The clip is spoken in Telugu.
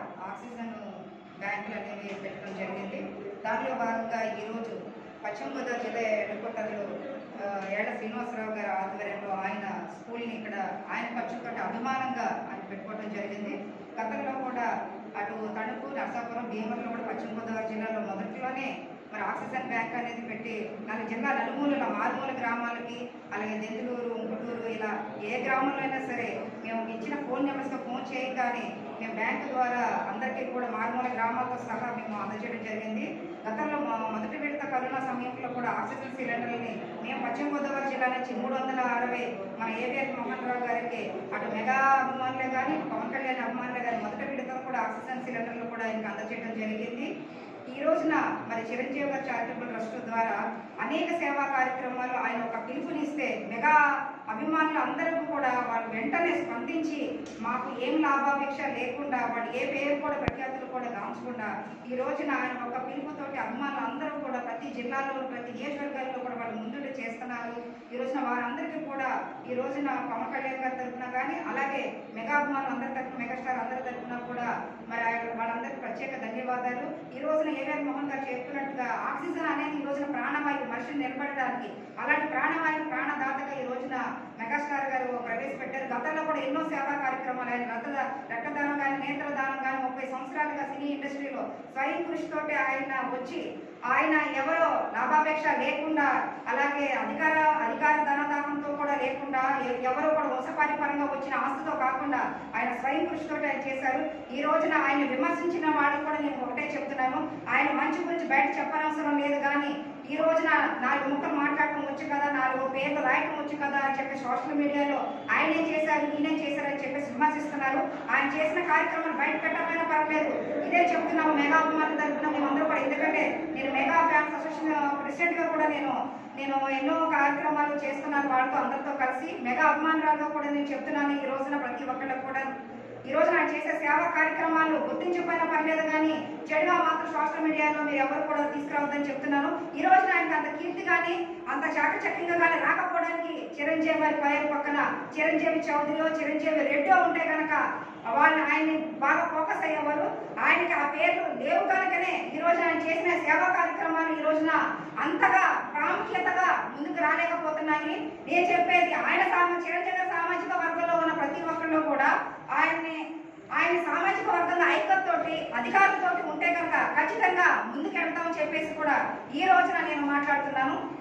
ఆక్సిజన్ బ్యాంకులు అనేవి పెట్టడం జరిగింది దానిలో భాగంగా ఈరోజు పశ్చిమ గోదావరి జిల్లా ఎడకొట్టలో ఏళ్ల శ్రీనివాసరావు గారి ఆధ్వర్యంలో ఆయన స్కూల్ని ఇక్కడ ఆయన ఖర్చుతో అభిమానంగా ఆయన పెట్టుకోవడం జరిగింది గతంలో కూడా అటు తణుకు నరసాపురం భీమవరంలో కూడా పశ్చిమ గోదావరి జిల్లాలో మొదట్లోనే మరి ఆక్సిజన్ బ్యాంక్ అనేది పెట్టి నాలుగు జిల్లా నలుమూలల మారుమూల గ్రామాలకి అలాగే దెందులూరు ఉంగుటూరు ఇలా ఏ గ్రామంలో అయినా సరే మేము ఇచ్చిన ఫోన్ నెంబర్స్కి ఫోన్ చేయగానే మేము బ్యాంకు ద్వారా అందరికీ కూడా మారుమూల గ్రామాలతో సహా మేము అందజేయడం జరిగింది గతంలో మా మొదటి విడత కరోనా సమయంలో కూడా ఆక్సిజన్ సిలిండర్లని మేము పశ్చిమ గోదావరి జిల్లా నుంచి మూడు వందల అరవై మన ఏవిఆర్ మోహన్ రావు గారికి అటు మెగా అభిమానులే కానీ పవన్ కళ్యాణ్ అభిమానులే కానీ మొదటి విడతలో కూడా ఆక్సిజన్ సిలిండర్లు కూడా ఆయనకు అందజేయడం జరిగింది ఈ రోజున మరి చిరంజీవి గారి చారిటబుల్ ట్రస్ట్ ద్వారా అనేక సేవా కార్యక్రమాలు ఆయన ఒక పిలుపునిస్తే మెగా అభిమానులు అందరూ కూడా వాళ్ళు వెంటనే స్పందించి మాకు ఏం లాభాపేక్ష లేకుండా వాళ్ళు ఏ పేరు కూడా ప్రఖ్యాతులు కూడా గాంచకుండా ఈ రోజున ఆయన ఒక పిలుపుతోటి అభిమానులు అందరూ కూడా ప్రతి జిల్లాలో ప్రతి నియోజకవర్గాల్లో కూడా వాళ్ళు ముందుండి చేస్తున్నారు ఈ రోజున వారందరికీ కూడా ఈ రోజున పవన్ కళ్యాణ్ గారి తరఫున కానీ అలాగే మెగా అభిమానులు అందరి తరఫున మెగాస్టార్ అందరి తరఫున కూడా మరి ఆయన- వాళ్ళందరికీ ప్రత్యేక ధన్యవాదాలు ఈ రోజున ఏవిఆర్ మోహన్ గారు చెప్తున్నట్టుగా ఆక్సిజన్ అనేది ఈ రోజున ప్రాణవాయువు మనిషిని నిలబడడానికి అలాంటి ప్రాణవాయువు ప్రాణదాతగా ఈ రోజున మెగాస్టార్ గారు ప్రవేశపెట్టారు గతంలో కూడా ఎన్నో సేవా కార్యక్రమాలు ఆయన రక్త రక్తదానం కానీ నేత్రదానం కానీ ముప్పై సంవత్సరాలుగా సినీ ఇండస్ట్రీలో స్వయం కృషితోటి ఆయన వచ్చి ఆయన ఎవరో లాభాపేక్ష లేకుండా అలాగే అధికార అధికార ధనదాహంతో కూడా లేకుండా ఎ- ఎవరో కూడా వంశపారిపరంగా వచ్చిన ఆస్తితో కాకుండా ఆయన స్వయం కృషితో ఆయన చేశారు ఈ రోజున ఆయన విమర్శించిన వాళ్ళకి కూడా నేను ఒకటే చెప్తున్నాను ఆయన మంచి గురించి బయట చెప్పనవసరం లేదు కానీ ఈ రోజున నాలుగు ముక్కలు మాట్లాడటం వచ్చు కదా నాలుగు పేర్లు రాయటం వచ్చు కదా అని చెప్పి సోషల్ మీడియాలో ఆయనే చేశారు ఈయనే చేశారని చెప్పేసి విమర్శిస్తున్నారు ఆయన చేసిన కార్యక్రమాలు బయట పెట్టకపోయినా పర్లేదు ఇదే చెప్తున్నాము మెగా అభిమానుల తరఫున మేమందరూ కూడా ఎందుకంటే నేను మెగా ఫ్యాన్స్ అసోసియేషన్ ప్రెసిడెంట్ గా కూడా నేను నేను ఎన్నో కార్యక్రమాలు చేస్తున్నాను వాళ్ళతో అందరితో కలిసి మెగా అభిమానురాలుగా కూడా నేను చెప్తున్నాను ఈ రోజున ప్రతి ఒక్కళ్ళకి కూడా ఈ రోజు ఆయన చేసే సేవా కార్యక్రమాలు గుర్తించకపోయినా పర్లేదు కానీ చెడుగా మాత్రం సోషల్ మీడియాలో మీరు ఎవరు కూడా తీసుకురావద్దని చెప్తున్నాను ఈ రోజు ఆయనకి అంత కీర్తి కానీ అంత చాకచక్యంగా కానీ రాకపోవడానికి చిరంజీవి గారి పైన పక్కన చిరంజీవి చౌదరియో చిరంజీవి రెడ్డో ఉంటే కనుక వాళ్ళు ఆయన్ని బాగా ఫోకస్ అయ్యేవారు ఆయనకి ఆ పేర్లు లేవు కనుకనే ఈ రోజు ఆయన చేసిన సేవా కార్యక్రమాలు ఈ రోజున అంతగా ప్రాముఖ్యతగా ముందుకు రాలేకపోతున్నాయి నేను చెప్పేది ఆయన సామ చిరంజీవి గారి సామాజిక వర్గంలో ఉన్న ప్రతి ఒక్కళ్ళు కూడా ఆయన్ని ఆయన సామాజిక వర్గంలో ఐక్యతతోటి అధికారులతోటి ఉంటే కనుక ఖచ్చితంగా ముందుకెళ్తామని చెప్పేసి కూడా ఈ రోజున నేను మాట్లాడుతున్నాను